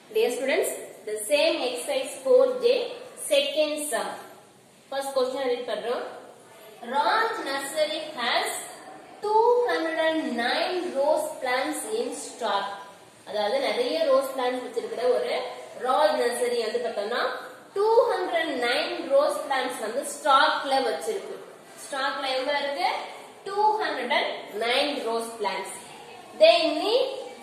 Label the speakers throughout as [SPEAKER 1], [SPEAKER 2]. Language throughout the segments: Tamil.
[SPEAKER 1] Dear students, the same exercise 4J, second sum. First question read பண்றோம். Raj nursery has 209 rose plants in stock. அதாவது நிறைய ரோஸ் பிளான்ஸ் வச்சிருக்கிற ஒரு ராஜ் நர்சரி வந்து பார்த்தோம்னா 209 ரோஸ் பிளான்ட்ஸ் வந்து ஸ்டாக்ல வச்சிருக்கு ஸ்டாக்ல எவ்வளவு இருக்கு 209 rose plants they need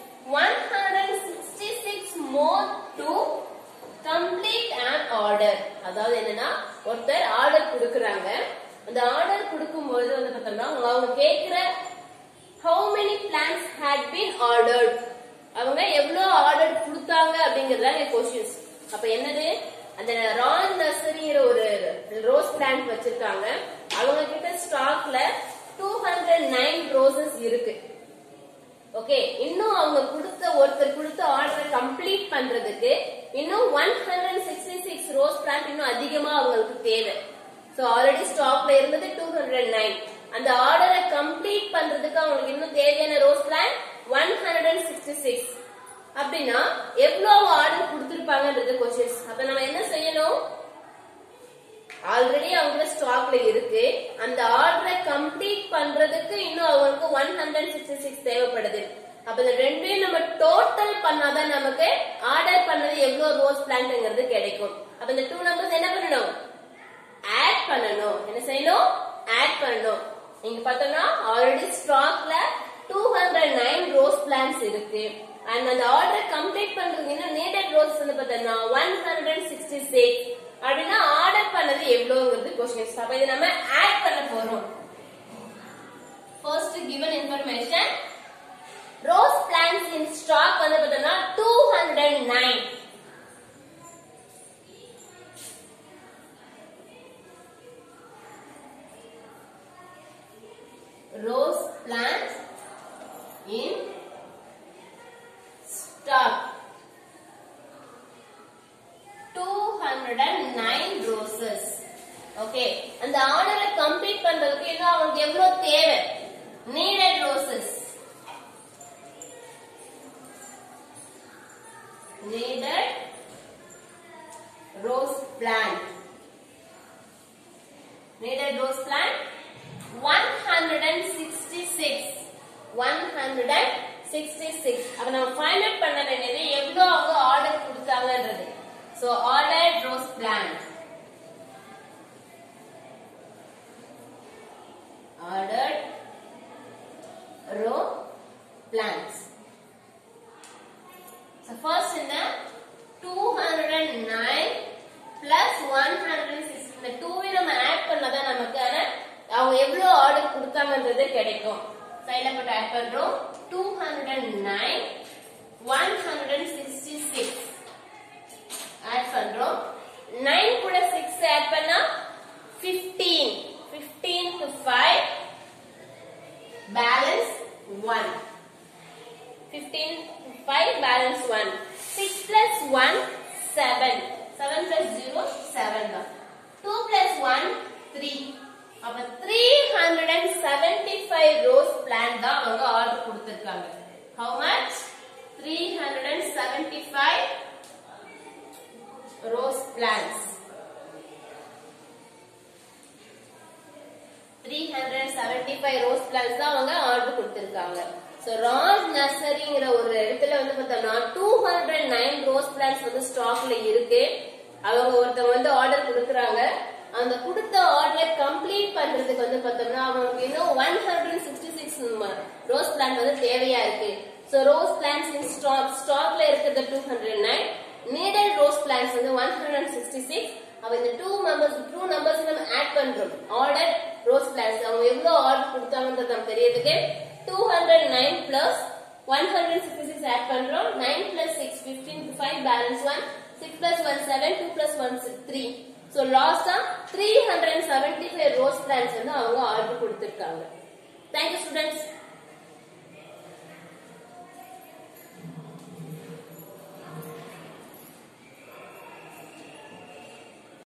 [SPEAKER 1] 166 more to complete an order அதாவது என்னன்னா ஒருத்தர் ஆர்டர் கொடுக்கறாங்க அந்த ஆர்டர் கொடுக்கும்போது வந்து பார்த்தோம்னா அவங்க கேக்குற how many plants had been ordered அவங்க எவ்வளவு ஆர்டர் கொடுத்தாங்க அப்படிங்கறத கொஸ்டின்ஸ் அப்ப என்னது அந்த ரான் நர்சரிங்கிற ஒரு ரோஸ் பிளான்ட் வச்சிருக்காங்க அவங்க கிட்ட ஸ்டாக்ல டூ ஹண்ட்ரட் நைன் ரோசஸ் இருக்கு ஓகே இன்னும் அவங்க கொடுத்த ஒருத்தர் கொடுத்த ஆர்டரை கம்ப்ளீட் பண்றதுக்கு இன்னும் one hundred sixty six rose plant இன்னும் அதிகமா அவங்களுக்கு தேவை சோ ஆல்ரெடி ஸ்டாக்ல இருந்தது டூ ஹண்ட்ரட் நைன் அந்த ஆர்டரை கம்ப்ளீட் பண்றதுக்கு அவங்களுக்கு இன்னும் தேவையான rose plant one hundred sixty six அப்படின்னா எவ்வளவு ஆர்டர் கொடுத்திருப்பாங்கன்றது கொஸ்டின்ஸ் அப்ப நம்ம என்ன செய்யணும் ஆல்ரெடி அவங்க ஸ்டாக்ல இருக்கு அந்த ஆர்டரை கம்ப்ளீட் பண்றதுக்கு இன்னும் அவங்களுக்கு ஒன் ஹண்ட்ரட் சிக்ஸ்டி சிக்ஸ் தேவைப்படுது அப்ப இந்த ரெண்டையும் நம்ம டோட்டல் பண்ணாதான் நமக்கு ஆர்டர் பண்ணது எவ்வளவு ரோஸ் பிளான்ட்ங்கிறது கிடைக்கும் அப்ப இந்த டூ நம்பர்ஸ் என்ன பண்ணணும் ஆட் பண்ணணும் என்ன செய்யணும் ஆட் பண்ணணும் நீங்க பார்த்தோம்னா ஆல்ரெடி ஸ்டாக்ல two hundred nine rose plants இருக்கு அண்ட் அந்த ஆர்டர் கம்ப்ளீட் பண்றதுக்கு இன்னும் நீடட் ரோஸ் வந்து பார்த்தோம்னா ஒன் ஹண்ட்ரட் சிக்ஸ்டி சிக்ஸ் அப்படின்னா ஆர்டர் பண்ணது எவ்வளவுங்கிறது கொஸ்டின்ஸ் அப்ப இதை நம்ம ஆட் பண்ண போறோம் first given information rose plants in stock வந்து பார்த்தோம்னா two hundred nine rose plants in stock 209 roses okay அந்த ஆர்டரை கம்ப்ளீட் பண்றதுக்கு இன்னும் அவங்களுக்கு எவ்வளவு தேவை needed roses needed rose plant needed rose plant 166 166 அப்ப நம்ம ஃபைண்ட் அவுட் பண்ண வேண்டியது எவ்வளவு அவங்க ஆர்டர் கொடுத்தாங்கன்றது so order rose plant order rose plants So first in the 209 plus 106 இந்த 2 நம்ம ஆட் பண்ணாதான் நமக்கு அவங்க எவ்வளவு ஆர்டர் கொடுத்தாங்கன்றது கிடைக்கும் சைட்ல போட்டு ஆட் பண்றோம் 209 166 ஆட் பண்றோம் 9 கூட 6 ஆட் பண்ணா 15 15 to 5 balance 1 15 to 5 balance 1 6 plus 1 7 7 plus 0 7 தான் 2 plus 1 3 அப்ப 375 ரோஸ் பிளான்ட் தான் அவங்க ஆர்டர் கொடுத்திருக்காங்க how much 375 rose plants 375 rose plants தான் அவங்க ஆர்டர் கொடுத்திருக்காங்க சோ ராஜ் நர்சரிங்கிற ஒரு இடத்துல வந்து பார்த்தோம்னா 209 ரோஸ் பிளான்ட்ஸ் வந்து ஸ்டாக்ல இருக்கு அவங்க ஒருத்தவங்க வந்து ஆர்டர் கொடுக்கறாங்க அந்த கொடுத்த ஆர்டரை கம்ப்ளீட் பண்றதுக்கு வந்து பார்த்தோம்னா அவங்களுக்கு இன்னும் one hundred sixty six rose plant வந்து தேவையா இருக்கு so rose plants in stock ஸ்டாக்ல இருக்கிறது two hundred nine needed rose plants வந்து ஒன் ஹண்ட்ரட் சிக்ஸ்டி சிக்ஸ் அப்ப இந்த டூ நம்பர்ஸ் டூ நம்பர்ஸ் நம்ம ஆட் பண்றோம் ஆர்டர் ரோஸ் பிளான்ட்ஸ் அவங்க எவ்வளவு ஆர்டர் கொடுத்தாங்கன்றது நம்ம தெரியறதுக்கு two hundred nine plus one hundred sixty six add பண்றோம் nine plus six fifteen five balance one six plus one seven two plus one three so லாஸ்டா three hundred seventy five rose plants வந்து அவங்க ஆர்டர் கொடுத்திருக்காங்க தேங்க்யூ ஸ்டூடெண்ட்ஸ்